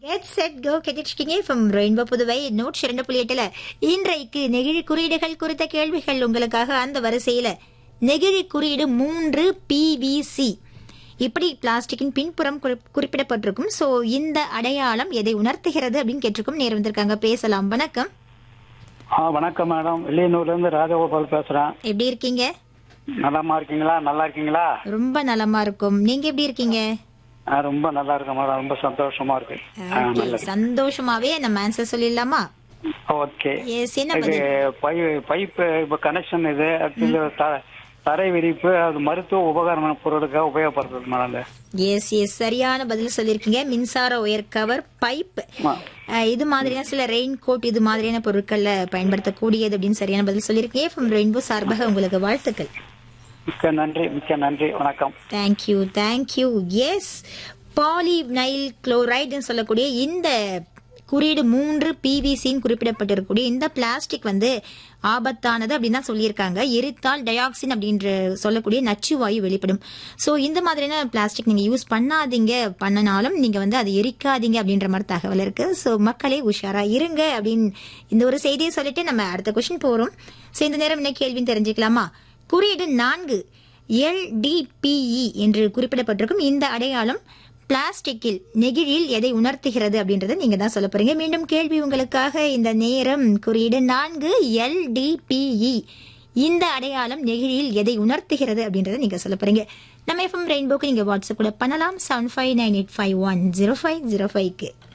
Head set go கேட்டிருக்கீங்க from rainbow Puduvai note இரண்டு புள்ளி எட்டுல இன்றைக்கு நெகிழி குறியீடுகள் குறித்த கேள்விகள் உங்களுக்காக அந்த வரிசையில நெகிழி குறியீடு மூன்று பிவிசி இப்படி பிளாஸ்டிக்கின் பின்புறம் குறி- குறிப்பிடப்பட்டிருக்கும் சோ இந்த அடையாளம் எதை உணர்த்துகிறது அப்படின்னு கேட்டிருக்கும் நேரம் வந்திருக்காங்க பேசலாம் வணக்கம் ஆ வணக்கம் மேடம் வெளியனூர்ல இருந்து ராஜகோபால் பேசுறேன் எப்படி இருக்கீங்க நலமா இருக்கீங்களா நல்லா இருக்கீங்களா ரொம்ப நலமா இருக்கும் நீங்க எப்படி இருக்கீங்க ஆ, ரொம்ப நல்லா இருக்கேன் மேடம் ரொம்ப சந்தோஷமா இருக்கு ஆ, Okay, நல்லது சந்தோஷமாவே நம்ம ஆன்சர் சொல்லிடலாமா ஓகே எஸ் என்ன இது பதில் பை பைப் இப்ப கனெக்ஷன் இது அடுத்தது த- தரை விரிப்பு அது மருத்துவ உபகரண பொருளுக்காக உபயோகப்படுத்துது மேடம் இது. எஸ் எஸ் சரியான பதில் சொல்லியிருக்கீங்க மின்சார ஒயர் கவர் பைப் ஆ. இது மாதிரியான சில ரெயின் கோட் இது மாதிரியான பொருட்கள்ல பயன்படுத்தக்கூடியது அப்படின்னு சரியான பதில் சொல்லியிருக்கீங்க ஃப்ரம் ரெயின்போ சார்பாக உங்களுக்கு வாழ்த்துக்கள் மிக்க நன்றி மிக்க நன்றி வணக்கம் தேங்க்யூ தேங்க்யூ எஸ் பாலிநைல் குளோரைடுன்னு சொல்லக்கூடிய இந்த குறியீடு மூன்று பிவிசின்னு குறிப்பிடப்பட்டிருக்கக்கூடிய இந்த பிளாஸ்டிக் வந்து ஆபத்தானது அப்படின்னு தான் சொல்லியிருக்காங்க எரித்தால் டயாக்சின் அப்படின்ற சொல்லக்கூடிய நச்சு வாயு வெளிப்படும் ஸோ இந்த மாதிரியான பிளாஸ்டிக் நீங்கள் யூஸ் பண்ணாதீங்க பண்ணனாலும் நீங்கள் வந்து அதை எரிக்காதீங்க அப்படின்ற மாதிரி தகவல் இருக்கு ஸோ மக்களே உஷாரா இருங்க அப்படின்னு இந்த ஒரு செய்தியை சொல்லிட்டு நம்ம அடுத்த கொஸ்டின் போகிறோம் ஸோ இந்த நேரம் என்ன கேள்வின்னு தெரிஞ்சுக்கலாமா குறியீடு நான்கு எல்டிபிஇ என்று குறிப்பிடப்பட்டிருக்கும் இந்த அடையாளம் பிளாஸ்டிக்கில் நெகிழியில் எதை உணர்த்துகிறது அப்படின்றத நீங்க தான் சொல்ல போறீங்க மீண்டும் கேள்வி உங்களுக்காக இந்த நேரம் குறியீடு நான்கு எல்டிபிஇ இந்த அடையாளம் நெகிழியில் எதை உணர்த்துகிறது அப்படின்றத நீங்க சொல்ல போறீங்க நம்ம எஃப்எம் ரெயின்போக்கு நீங்க வாட்ஸ்அப் கூட பண்ணலாம் seven five nine eight five one zero five zero ஃபைவ்க்கு